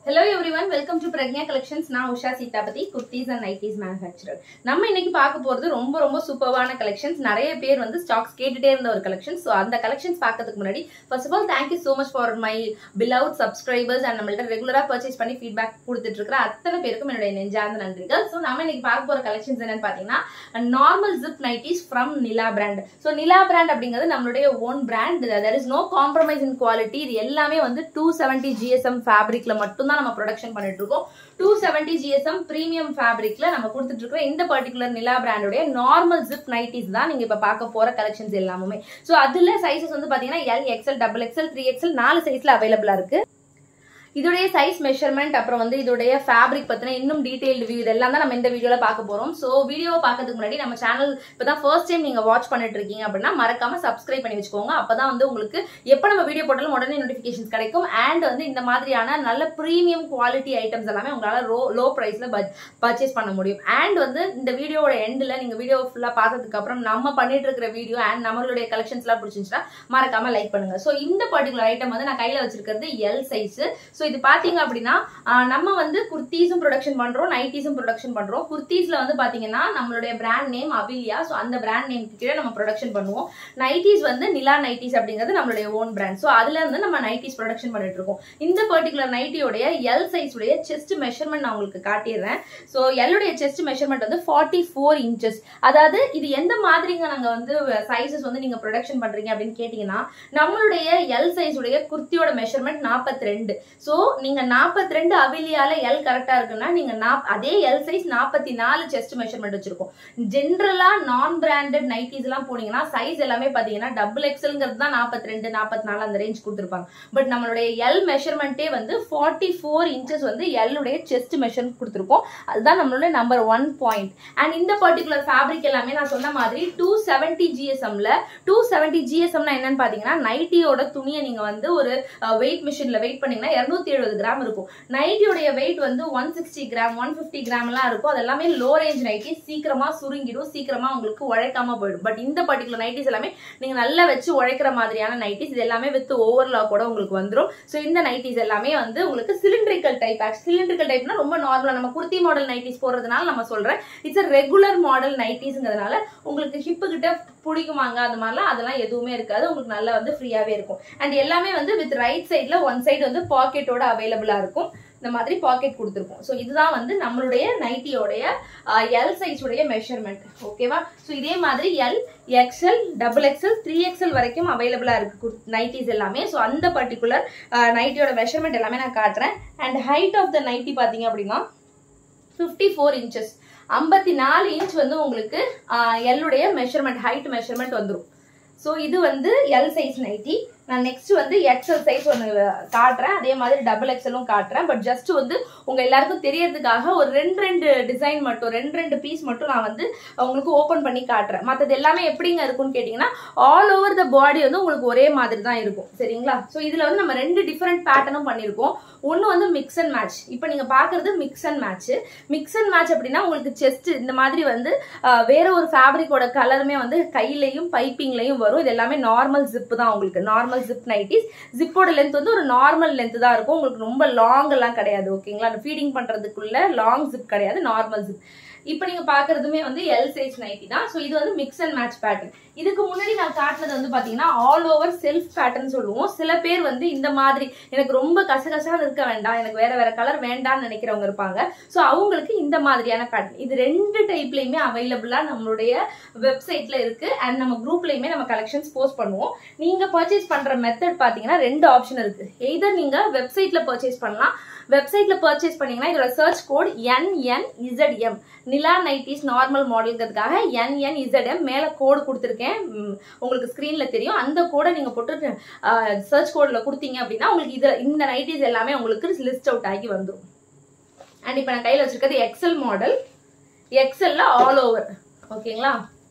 hello everyone welcome to Pragnya collections நான் Usha Seethapathi kurtis and nighties manufacturer நம்ம இன்னைக்கு பார்க்க போறது ரொம்ப ரொம்ப சூப்பர்வான கலெக்ஷன்ஸ் நிறைய பேர் வந்து ஸ்டாக்ஸ் கேட்டுட்டே இருந்த ஒரு கலெக்ஷன் ஸோ அந்த கலெக்ஷன்ஸ் பார்க்கறதுக்கு முன்னாடி first of all thank you so much for my beloved subscribers and நம்மள்ட்ட ரெகுலரா பர்ச்சேஸ் பண்ணி ஃபீட்பேக் கொடுத்துட்டு இருக்கிற அத்தனை பேருக்கும் என்னுடைய நெஞ்சார்ந்த நன்றிகள் ஸோ நம்ம இன்னைக்கு பார்க்க போற கலெக்ஷன்ஸ் என்னன்னு பார்த்தீங்கன்னா normal zip nighties from Nila brand so Nila brand அப்படிங்கிறது நம்மளுடைய own brand there is no compromise in quality இது எல்லாமே வந்து டூ செவன்டி ஜிஎஸ்எம் ஃபேப்ரிக்ல மட்டும்தான் நம்ம ப்ரொடக்ஷன் பண்ணிட்டு இருக்கோம் டூ செவன்டி ஜிஎஸ்எம் பிரீமியம் ஃபேப்ரிக்ல நம்ம கொடுத்துட்டு இருக்கிற இந்த பர்டிகுலர் நிலா பிராண்டோடைய நார்மல் ஜிப் நைட்டிஸ் தான் நீங்க இப்ப பார்க்க போற கலெக்ஷன்ஸ் எல்லாமே ஸோ அதுல சைசஸ் வந்து பாத்தீங்கன்னா L XL double XL three XL நாலு சைஸ்ல அவைலபிளா இருக்கு இதோடைய சைஸ் மெஷர்மெண்ட் அப்புறம் வந்து இதோடைய ஃபேப்ரிக் பத்தின இன்னும் டீடைல்டு வியூ இதெல்லாம் தான் நம்ம இந்த வீடியோல பார்க்க போறோம் ஸோ வீடியோவை பார்க்கறதுக்கு முன்னாடி நம்ம சேனல் இப்பதான் ஃபர்ஸ்ட் டைம் நீங்க வாட்ச் பண்ணிட்டு இருக்கீங்க அப்படின்னா மறக்காம சப்ஸ்கிரைப் பண்ணி வச்சுக்கோங்க அப்பதான் வந்து உங்களுக்கு எப்போ நம்ம வீடியோ போட்டாலும் உடனே நோட்டிஃபிகேஷன்ஸ் கிடைக்கும் அண்ட் வந்து இந்த மாதிரியான நல்ல ப்ரீமியம் குவாலிட்டி ஐட்டம்ஸ் எல்லாமே உங்களால லோ லோ ப்ரைஸ்ல பர்ச்சேஸ் பண்ண முடியும் அண்ட் வந்து இந்த வீடியோட எண்டில் நீங்க வீடியோ ஃபுல்லா பார்த்ததுக்கு அப்புறம் நம்ம பண்ணிட்டு இருக்கிற வீடியோ அண்ட் நம்மளுடைய கலெக்ஷன்ஸ் எல்லாம் பிடிச்சிருந்துச்சுன்னா மறக்காம லைக் பண்ணுங்க ஸோ இந்த பர்டிகுலர் ஐட்டம் வந்து நான் கையில வச்சிருக்கிறது எல் சைஸ் ஸோ இது பாத்தீங்க அப்படின்னா ஆஹ் நம்ம வந்து குர்த்தீஸும் ப்ரொடக்ஷன் பண்றோம் நைட்டிஸும் ப்ரொடக்ஷன் பண்றோம் குர்த்தீஸ்ல வந்து பாத்தீங்கன்னா நம்மளுடைய பிராண்ட் நேம் அபிலியா ஸோ அந்த பிராண்ட் நேம் கீழே நம்ம ப்ரொடக்ஷன் பண்ணுவோம் நைட்டிஸ் வந்து நிலா நைட்டிஸ் அப்படிங்கிறது நம்மளுடைய ஓன் பிராண்ட் ஸோ அதுல இருந்து நம்ம நைட்டிஸ் ப்ரொடக்ஷன் பண்ணிட்டு இருக்கோம் இந்த பர்டிகுலர் நைட்டியோடைய எல் சைஸ் உடைய செஸ்ட் மெஷர்மெண்ட் நான் உங்களுக்கு காட்டிடுறேன் ஸோ எல்லுடைய செஸ்ட் மெஷர்மெண்ட் வந்து ஃபார்ட்டி ஃபோர் இன்ச்சஸ் அதாவது இது எந்த மாதிரிங்க நாங்க வந்து சைஸஸ் வந்து நீங்க ப்ரொடக்ஷன் பண்றீங்க அப்படின்னு கேட்டீங்கன்னா நம்மளுடைய எல் சைஸ் உடைய குர்த்தியோட மெஷர்மெண்ட் நாற்பத்தி ரெண்டு ஸோ நீங்க நாற்பத்தி ரெண்டு அவிலியால எல் கரெக்டா இருக்குன்னா நீங்க நாப் அதே எல் சைஸ் நாற்பத்தி நாலு செஸ்ட் மெஷர்மெண்ட் வச்சிருக்கோம் ஜென்ரலா நான் பிராண்டட் நைட்டிஸ் எல்லாம் போனீங்கன்னா சைஸ் எல்லாமே பாத்தீங்கன்னா டபுள் எக்ஸல்ங்கிறது தான் நாற்பத்தி ரெண்டு நாற்பத்தி நாலு அந்த ரேஞ்ச் கொடுத்துருப்பாங்க பட் நம்மளுடைய எல் மெஷர்மெண்ட்டே வந்து ஃபார்ட்டி ஃபோர் இன்ச்சஸ் வந்து எல்லுடைய செஸ்ட் மெஷர்மெண்ட் கொடுத்துருக்கோம் அதுதான் நம்மளுடைய நம்பர் ஒன் பாயிண்ட் அண்ட் இந்த பர்டிகுலர் ஃபேப்ரிக் எல்லாமே நான் சொன்ன மாதிரி டூ செவன்டி ஜிஎஸ்எம்ல டூ செவன்டி ஜிஎஸ்எம்னா என்னன்னு பாத்தீங்கன்னா நைட்டியோட துணியை நீங்க வந்து ஒரு வெயிட் மிஷின்ல வெயிட் பண்ணீங்கன்னா இருநூத்தி எழுபது கிராம் இருக்கும் நைட்டியோடைய வெயிட் வந்து one sixty gram one fifty gram எல்லாம் இருக்கும் அது எல்லாமே லோ ரேஞ்ச் நைட்டி சீக்கிரமா சுருங்கிடும் சீக்கிரமா உங்களுக்கு உழைக்காம போயிடும் பட் இந்த பர்டிகுலர் நைட்டிஸ் எல்லாமே நீங்க நல்லா வச்சு உழைக்கிற மாதிரியான நைட்டிஸ் இது எல்லாமே வித் ஓவர்லாக் கூட உங்களுக்கு வந்துடும் ஸோ இந்த நைட்டிஸ் எல்லாமே வந்து உங்களுக்கு சிலிண்ட்ரிக்கல் டைப் சிலிண்ட்ரிக்கல் டைப்னா ரொம்ப நார்மலா நம்ம குர்த்தி மாடல் நைட்டிஸ் போடுறதுனால நம்ம சொல்றேன் இட்ஸ் அ ரெகுலர் மாடல் நைட்டிஸ்ங்கிறதுனால உங்களுக்கு ஹிப்பு கிட்ட பிடிக்குமாங்க அந்த மாதிரிலாம் அதெல்லாம் எதுவுமே இருக்காது உங்களுக்கு நல்லா வந்து ஃப்ரீயாவே இருக்கும் அண்ட் எல்லாமே வந்து வித் ரைட் சைட்ல ஒன் சைடு வந்து பாக்கெட்டோட அவைலபிளா இருக்கும் இந்த மாதிரி பாக்கெட் கொடுத்துருக்கோம் ஸோ இதுதான் வந்து நம்மளுடைய நைட்டியோடைய எல் சைஸ் உடைய மெஷர்மெண்ட் ஓகேவா ஸோ இதே மாதிரி L XL double XL three XL வரைக்கும் அவைலபிளாக இருக்கு நைட்டிஸ் எல்லாமே ஸோ அந்த பர்டிகுலர் நைட்டியோட மெஷர்மெண்ட் எல்லாமே நான் காட்டுறேன் and height of the nighty பார்த்தீங்க அப்படின்னா ஃபிஃப்டி ஃபோர் இன்ச்சஸ் ஐம்பத்தி நாலு இன்ச் வந்து உங்களுக்கு எல்லுடைய மெஷர்மெண்ட் ஹைட் மெஷர்மெண்ட் வந்துடும் ஸோ இது வந்து எல் சைஸ் நைட்டி நான் நெக்ஸ்ட் வந்து எக்ஸல் சைஸ் ஒன்று காட்டுறேன் அதே மாதிரி டபுள் எக்ஸலும் காட்டுறேன் பட் ஜஸ்ட் வந்து உங்க எல்லாருக்கும் தெரியறதுக்காக ஒரு ரெண்டு ரெண்டு டிசைன் மட்டும் ரெண்டு ரெண்டு பீஸ் மட்டும் நான் வந்து உங்களுக்கு ஓப்பன் பண்ணி காட்டுறேன் மற்றது எல்லாமே எப்படிங்க இருக்கும்னு கேட்டிங்கன்னா ஆல் ஓவர் த பாடி வந்து உங்களுக்கு ஒரே மாதிரி தான் இருக்கும் சரிங்களா ஸோ இதில் வந்து நம்ம ரெண்டு டிஃப்ரெண்ட் பேட்டர்னும் பண்ணியிருக்கோம் ஒன்று வந்து மிக்ஸ் அண்ட் மேட்ச் இப்போ நீங்கள் பார்க்குறது mix and match mix and match அப்படின்னா உங்களுக்கு செஸ்ட் இந்த மாதிரி வந்து வேற ஒரு ஃபேப்ரிக்கோட கலருமே வந்து கையிலையும் பைப்பிங்லையும் வரும் இது எல்லாமே நார்மல் ஜிப்பு தான் உங்களுக்கு நார்மல் நார்மல் ஜிப் நைட்டிஸ் ஜிப்போட லென்த் வந்து ஒரு நார்மல் லென்த் தான் இருக்கும் உங்களுக்கு ரொம்ப லாங் எல்லாம் கிடையாது ஓகேங்களா ஃபீடிங் பண்றதுக்குள்ள லாங் ஜிப் கிடையாது நார்மல் ஜிப் இப்போ நீங்க பாக்குறதுமே வந்து எல் சைஸ் நைட்டி தான் ஸோ இது வந்து மிக்ஸ் அண்ட் மேட்ச் பேட்டர்ன் இதுக்கு முன்னாடி நான் காட்டுனது வந்து பாத்தீங்கன்னா ஆல் ஓவர் செல்ஃப் பேட்டர்ன் சொல்லுவோம் சில பேர் வந்து இந்த மாதிரி எனக்கு ரொம்ப கசகசான்னு இருக்க வேண்டாம் எனக்கு வேற வேற கலர் வேண்டாம்னு நினைக்கிறவங்க இருப்பாங்க ஸோ அவங்களுக்கு இந்த மாதிரியான பேட்டர்ன் இது ரெண்டு டைப்லயுமே அவைலபிளா நம்மளுடைய வெப்சைட்ல இருக்கு அண்ட் நம்ம குரூப்லயுமே நம்ம கலெக்ஷன்ஸ் போஸ்ட் பண்ணுவோம் நீங்க பர்ச்சேஸ் பண்ற மெத்தட் பாத்தீங்கன்னா ரெண்டு ஆப்ஷன் இருக்கு எய்தர் நீங்க வெப்சைட்ல பர்ச்சேஸ் பண்ணலாம் வெப்சைட்ல பர்ச்சேஸ் பண்ணீங்கன்னா இதோட search code NNZM Nila nighties normal மாடலுங்கிறதுக்காக என்என்இசட்எம் மேல கோடு கொடுத்துருக்கேன் உங்களுக்கு ஸ்க்ரீன்ல தெரியும் அந்த கோடை நீங்க போட்டு சர்ச் கோட்ல கொடுத்தீங்க அப்படின்னா உங்களுக்கு இது இந்த நைட்டிஸ் எல்லாமே உங்களுக்கு லிஸ்ட் அவுட் ஆகி வந்துடும் அண்ட் இப்போ நான் கையில் வச்சிருக்கிறது எக்ஸல் மாடல் எக்ஸல்ல ஆல் ஓவர் ஓகேங்களா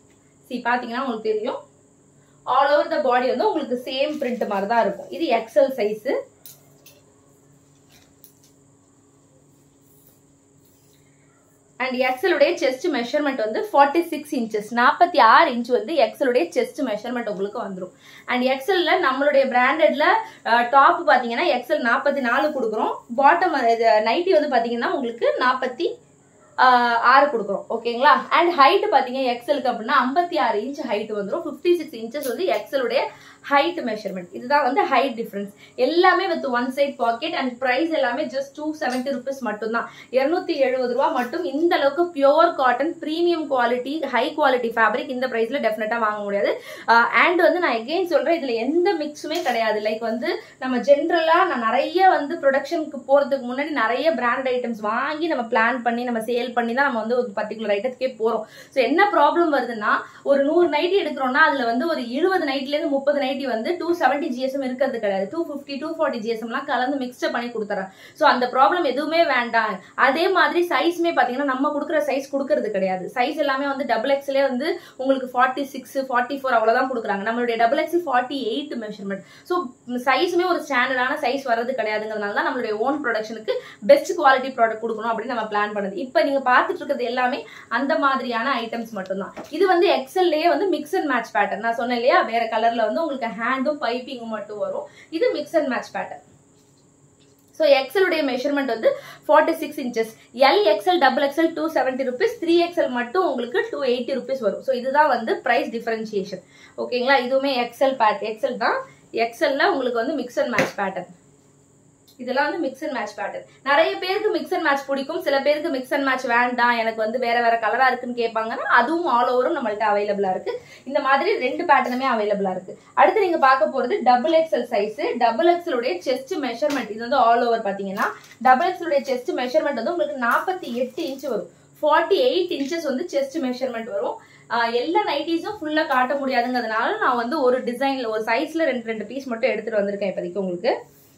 சி பார்த்தீங்கன்னா உங்களுக்கு தெரியும் ஆல் ஓவர் த பாடி வந்து உங்களுக்கு சேம் பிரிண்ட் மாதிரி தான் இருக்கும் இது எக்ஸல் சைஸு அண்ட் எக்ஸலுடைய செஸ்ட் மெஷர்மெண்ட் வந்து ஃபார்ட்டி சிக்ஸ் இன்ச்சஸ் நாற்பத்தி ஆறு இன்ச் வந்து எக்ஸலுடைய செஸ்ட் மெஷர்மெண்ட் உங்களுக்கு வந்துடும் அண்ட் எக்ஸல்ல நம்மளுடைய பிராண்டட்ல டாப் பார்த்தீங்கன்னா எக்ஸல் நாற்பத்தி நாலு கொடுக்குறோம் பாட்டம் நைட்டி வந்து பார்த்தீங்கன்னா உங்களுக்கு நாற்பத்தி ஆறு கொடுக்குறோம் ஓகேங்களா அண்ட் ஹைட் பார்த்தீங்க எக்ஸலுக்கு அப்படின்னா ஐம்பத்தி ஆறு இன்ச் ஹைட் வந்துடும் ஃபிஃப்டி சிக்ஸ் இன்ச்சஸ் வந்து எக்ஸலுடைய ஹைட் மெஷர்மெண்ட் இதுதான் வந்து ஹைட் டிஃபரன்ஸ் எல்லாமே with one side pocket and price எல்லாமே ஜஸ்ட் டூ செவன்ட்டி ருபீஸ் மட்டும்தான் இருநூத்தி எழுபது ரூபா மட்டும் இந்த அளவுக்கு pure cotton premium quality high quality fabric இந்த ப்ரைஸ்ல டெஃபினட்டா வாங்க முடியாது அண்ட் வந்து நான் எகெயின் சொல்றேன் இதுல எந்த மிக்ஸுமே கிடையாது லைக் வந்து நம்ம ஜென்ரலா நான் நிறைய வந்து ப்ரொடக்ஷனுக்கு போறதுக்கு முன்னாடி நிறைய பிராண்ட் ஐட்டம்ஸ் வாங்கி நம்ம பிளான் பண்ணி நம்ம சேல் பண்ணி தான் நம்ம வந்து ஒரு பர்டிகுலர் ஐட்டத்துக்கே போறோம் ஸோ என்ன ப்ராப்ளம் வருதுன்னா ஒரு நூறு நைட்டி எடுக்கிறோம்னா அதுல வந்து ஒரு இருபது நைட்ல இருந்து முப்பது நைட்டி வந்து டூ செவன்டி ஜிஎஸ்எம் இருக்கிறது கிடையாது டூ ஃபிஃப்டி டூ ஃபார்ட்டி ஜிஎஸ்எம்லாம் கலந்து மிக்ஸ்டர் பண்ணி கொடுத்துறேன் ஸோ அந்த ப்ராப்ளம் எதுவுமே வேண்டாம் அதே மாதிரி சைஸ்மே பார்த்தீங்கன்னா நம்ம கொடுக்குற சைஸ் கொடுக்கறது கிடையாது சைஸ் எல்லாமே வந்து டபுள் எக்ஸ்லே வந்து உங்களுக்கு ஃபார்ட்டி சிக்ஸ் ஃபார்ட்டி ஃபோர் அவ்வளோதான் கொடுக்குறாங்க நம்மளுடைய double X forty eight measurement so சைஸுமே ஒரு ஸ்டாண்டர்டான சைஸ் வர்றது கிடையாதுங்கிறதுனால தான் நம்மளுடைய ஓன் ப்ரொடக்ஷனுக்கு பெஸ்ட் குவாலிட்டி ப்ராடக்ட் கொடுக்கணும் அப்படின்னு நம்ம பிளான் பண்ணுது இப்போ நீங்க பார்த்துட்டு இருக்கிறது எல்லாமே அந்த மாதிரியான ஐட்டம்ஸ் மட்டும்தான் இது வந்து எக்ஸல்லையே வந்து மிக்ஸ் அண்ட் மேட்ச் பேட்டர்ன் நான் சொன்னேன் இல்லையா வேற கலர்ல வந்து உங்களுக்கு ஹேண்டும் பைப்பிங்கும் மட்டும் வரும் இது mix and match pattern so எக்ஸலுடைய மெஷர்மெண்ட் வந்து forty six inches L XL double XL two seventy rupees three XL மட்டும் உங்களுக்கு டூ எயிட்டி ருபீஸ் வரும் ஸோ இதுதான் வந்து ப்ரைஸ் டிஃபரன்ஷியேஷன் ஓகேங்களா இதுவுமே எக்ஸல் பேட் எக்ஸல் தான் எக்ஸல்ல உங்களுக்கு வந்து மிக்ஸ் அண்ட் மேட்ச் பேட்டர்ன் இதெல்லாம் வந்து மிக்ஸ் அண்ட் மேட்ச் பேட்டர்ன் நிறைய பேருக்கு மிக்ஸ் அண்ட் மேட்ச் பிடிக்கும் சில பேருக்கு மிக்ஸ் அண்ட் மேட்ச் வேண்டாம் எனக்கு வந்து வேற வேற கலரா இருக்குன்னு கேட்பாங்கன்னா அதுவும் ஆல் ஓவரும் நம்மள்ட்ட அவைலபிளா இருக்கு இந்த மாதிரி ரெண்டு பேட்டர்னுமே அவைலபிளா இருக்கு அடுத்து நீங்க பார்க்க போறது டபுள் எக்ஸல் சைஸ் டபுள் எக்ஸலுடைய செஸ்ட் மெஷர்மெண்ட் இது வந்து ஆல் ஓவர் பாத்தீங்கன்னா டபுள் எக்ஸலுடைய செஸ்ட் மெஷர்மெண்ட் வந்து உங்களுக்கு நாற்பத்தி எட்டு இன்ச் வரும் ஃபார்ட்டி எயிட் இன்ச்சஸ் வந்து செஸ்ட் மெஷர்மெண்ட் வரும் எல்லா நைட்டிஸும் ஃபுல்லா காட்ட முடியாதுங்கிறதுனால நான் வந்து ஒரு டிசைன்ல ஒரு சைஸ்ல ரெண்டு ரெண்டு பீஸ் மட்டும் எடுத்துட்டு வந்திருக்கேன் இப்போதைக்கு உங்களுக்கு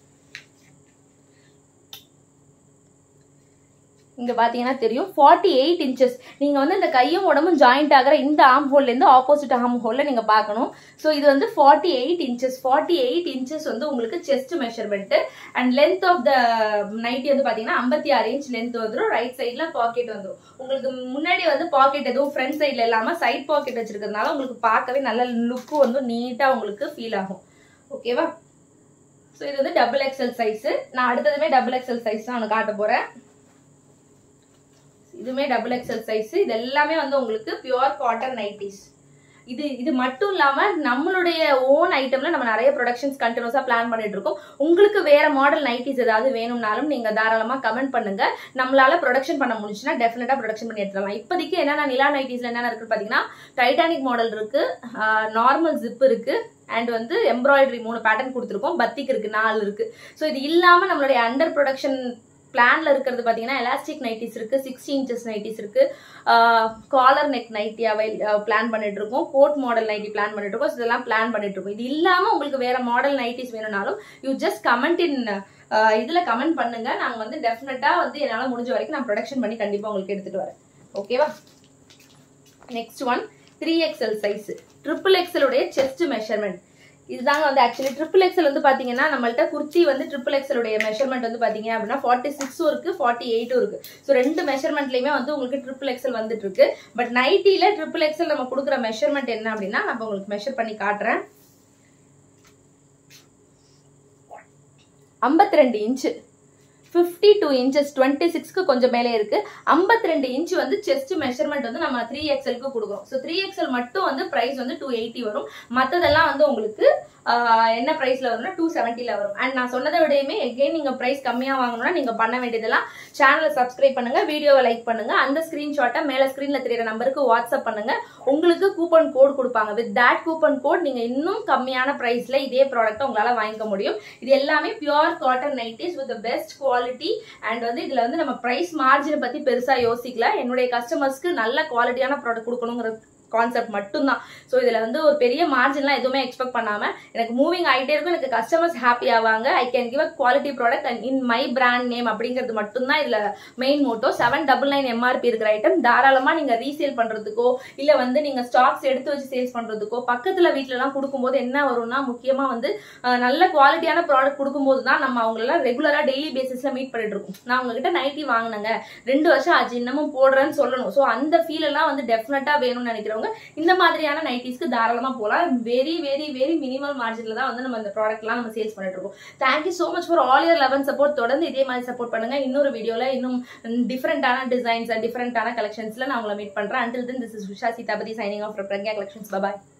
இங்க பாத்தீங்கன்னா தெரியும் ஃபார்ட்டி எயிட் இன்ச்சஸ் நீங்க வந்து இந்த கையும் உடம்பும் ஜாயிண்ட் ஆகிற இந்த ஆம் ஹோல்ல இருந்து ஆப்போசிட் ஆம் ஹோல்ல நீங்க பார்க்கணும் ஸோ இது வந்து forty eight inches forty eight inches வந்து உங்களுக்கு chest measurement and length of the nighty வந்து பாத்தீங்கன்னா ஐம்பத்தி ஆறு இன்ச் லென்த் வந்துடும் ரைட் சைட்ல பாக்கெட் வந்துடும் உங்களுக்கு முன்னாடி வந்து பாக்கெட் எதுவும் ஃப்ரண்ட் சைட்ல இல்லாம சைட் பாக்கெட் வச்சிருக்கிறதுனால உங்களுக்கு பார்க்கவே நல்ல லுக்கு வந்து நீட்டா உங்களுக்கு ஃபீல் ஆகும் ஓகேவா ஸோ இது வந்து டபுள் எக்ஸல் சைஸ் நான் அடுத்ததுமே டபுள் எக்ஸல் சைஸ் தான் உனக்கு காட்ட போறேன் இதுமே டபுள் எக்ஸல் சைஸ் இது எல்லாமே வந்து உங்களுக்கு பியூர் காட்டன் நைட்டிஸ் இது இது மட்டும் இல்லாம நம்மளுடைய ஓன் ஐட்டம்ல நம்ம நிறைய ப்ரொடக்ஷன்ஸ் கண்டினியூஸா பிளான் பண்ணிட்டு இருக்கோம் உங்களுக்கு வேற மாடல் நைட்டிஸ் ஏதாவது வேணும்னாலும் நீங்க தாராளமா கமெண்ட் பண்ணுங்க நம்மளால ப்ரொடக்ஷன் பண்ண முடிஞ்சுன்னா டெஃபினட்டா ப்ரொடக்ஷன் பண்ணி எடுத்துடலாம் இப்போதைக்கு என்னென்ன நிலா நைட்டிஸ்ல என்னென்ன இருக்கு பாத்தீங்கன்னா டைட்டானிக் மாடல் இருக்கு நார்மல் ஜிப் இருக்கு அண்ட் வந்து எம்ப்ராய்டரி மூணு பேட்டர்ன் கொடுத்துருக்கோம் பத்திக் இருக்கு நாலு இருக்கு ஸோ இது இல்லாம நம்மளுடைய அண்டர் ப்ரொடக்ஷன் பிளான்ல இருக்கிறது பாத்தீங்கன்னா எலாஸ்டிக் நைட்டிஸ் இருக்கு சிக்ஸ்டி இன்ச்சஸ் நைட்டிஸ் இருக்கு காலர் நெக் நைட்டி அவை பிளான் பண்ணிட்டு இருக்கோம் கோட் மாடல் நைட்டி பிளான் பண்ணிட்டு இருக்கோம் இதெல்லாம் பிளான் பண்ணிட்டு இருக்கோம் இது இல்லாம உங்களுக்கு வேற மாடல் நைட்டிஸ் வேணும்னாலும் யூ ஜஸ்ட் கமெண்ட் இன் இதுல கமெண்ட் பண்ணுங்க நாங்க வந்து டெஃபினட்டா வந்து என்னால முடிஞ்ச வரைக்கும் நான் ப்ரொடக்ஷன் பண்ணி கண்டிப்பா உங்களுக்கு எடுத்துட்டு வரேன் ஓகேவா next one three XL size triple எக்ஸலுடைய செஸ்ட் மெஷர்மெண்ட் இதுதாங்க வந்து ஆக்சுவலி ட்ரிபிள் எக்ஸல் வந்து பாத்தீங்கன்னா நம்மள்ட்ட குர்த்தி வந்து ட்ரிபிள் எக்ஸலுடைய மெஷர்மெண்ட் வந்து பாத்தீங்க அப்படின்னா ஃபார்ட்டி சிக்ஸும் இருக்கு ஃபார்ட்டி எயிட்டும் இருக்கு ஸோ ரெண்டு மெஷர்மெண்ட்லயுமே வந்து உங்களுக்கு ட்ரிபிள் எக்ஸல் வந்துட்டு இருக்கு பட் நைட்டில ட்ரிபிள் எக்ஸல் நம்ம கொடுக்குற மெஷர்மெண்ட் என்ன அப்படின்னா நான் உங்களுக்கு மெஷர் பண்ணி காட்டுறேன் ஐம்பத்தி ரெண்டு inch fifty two inches twenty சிக்ஸ்க்கு கொஞ்சம் மேலே இருக்கு ஐம்பத்தி ரெண்டு இன்ச் வந்து செஸ்ட் மெஷர்மெண்ட் வந்து நம்ம த்ரீ எக்ஸலுக்கு கொடுக்குறோம் ஸோ த்ரீ எக்ஸல் மட்டும் வந்து ப்ரைஸ் வந்து டூ எயிட்டி வரும் மற்றதெல்லாம் வந்து உங்களுக்கு என்ன ப்ரைஸ்ல வரும்னா டூ செவன்ட்டில வரும் அண்ட் நான் சொன்னதை விடையுமே எகெயின் நீங்க ப்ரைஸ் கம்மியா வாங்கணும்னா நீங்க பண்ண வேண்டியதெல்லாம் சேனலை சப்ஸ்கிரைப் பண்ணுங்க வீடியோவை லைக் பண்ணுங்க அந்த ஸ்கிரீன்ஷாட்டை மேல ஸ்கிரீன்ல தெரியற நம்பருக்கு வாட்ஸ்அப் பண்ணுங்க உங்களுக்கு கூப்பன் கோட் கொடுப்பாங்க வித் தட் கூப்பன் கோட் நீங்க இன்னும் கம்மியான பிரைஸ்ல இதே ப்ராடக்ட்டை உங்களால வாங்கிக்க முடியும் இது எல்லாமே pure cotton nighties with best quality and வந்து இதுல வந்து நம்ம பிரைஸ் மார்ஜினை பத்தி பெருசா யோசிக்கல என்னுடைய கஸ்டமர்ஸ்க்கு நல்ல குவாலிட்டியான ப்ராடக்ட் கொடுக்கணுங்கிற கான்செப்ட் மட்டும்தான் ஸோ இதில் வந்து ஒரு பெரிய மார்ஜின்லாம் எதுவுமே எக்ஸ்பெக்ட் பண்ணாமல் எனக்கு மூவிங் ஆகிட்டே இருக்கும் எனக்கு கஸ்டமர்ஸ் ஹாப்பி ஆவாங்க I can give a quality product and in my brand name அப்படிங்கிறது மட்டும்தான் இதில் main motto seven double nine MRP இருக்கிற ஐட்டம் தாராளமாக நீங்கள் ரீசேல் பண்ணுறதுக்கோ இல்லை வந்து நீங்கள் ஸ்டாக்ஸ் எடுத்து வச்சு சேல்ஸ் பண்ணுறதுக்கோ பக்கத்தில் வீட்டிலலாம் கொடுக்கும்போது என்ன வரும்னா முக்கியமாக வந்து அஹ், நல்ல குவாலிட்டியான ப்ராடக்ட் கொடுக்கும்போது தான் நம்ம அவங்களெல்லாம் ரெகுலராக டெய்லி பேசிஸில் மீட் பண்ணிட்டு இருக்கோம் நான் உங்ககிட்ட நைட்டி வாங்கினேங்க ரெண்டு வருஷம் ஆச்சு இன்னமும் போடுறேன்னு சொல்லணும் ஸோ அந்த ஃபீல் எல்லாம் வந்து டெஃபினட்டாக வேணும்னு நினைக்கிறவங்க இந்த மாதிரியான நைட்டிஸ்க்கு தாராளமாக போகலாம் வெரி வெரி வெரி மினிமல் மார்ஜினில் தான் வந்து நம்ம இந்த ப்ராடக்ட்லாம் நம்ம சேல்ஸ் பண்ணிட்டு இருக்கோம் thank you so much for all year eleven support தொடர்ந்து இதே மாதிரி சப்போர்ட் பண்ணுங்க இன்னொரு வீடியோவில் இன்னும் டிஃப்ரெண்டான டிசைன்ஸ் டிஃப்ரெண்டான கலெக்ஷன்ஸில் நான் உங்களை மீட் பண்ணுறேன் until then this is Usha Seethapathi signing off Pragya collections bye bye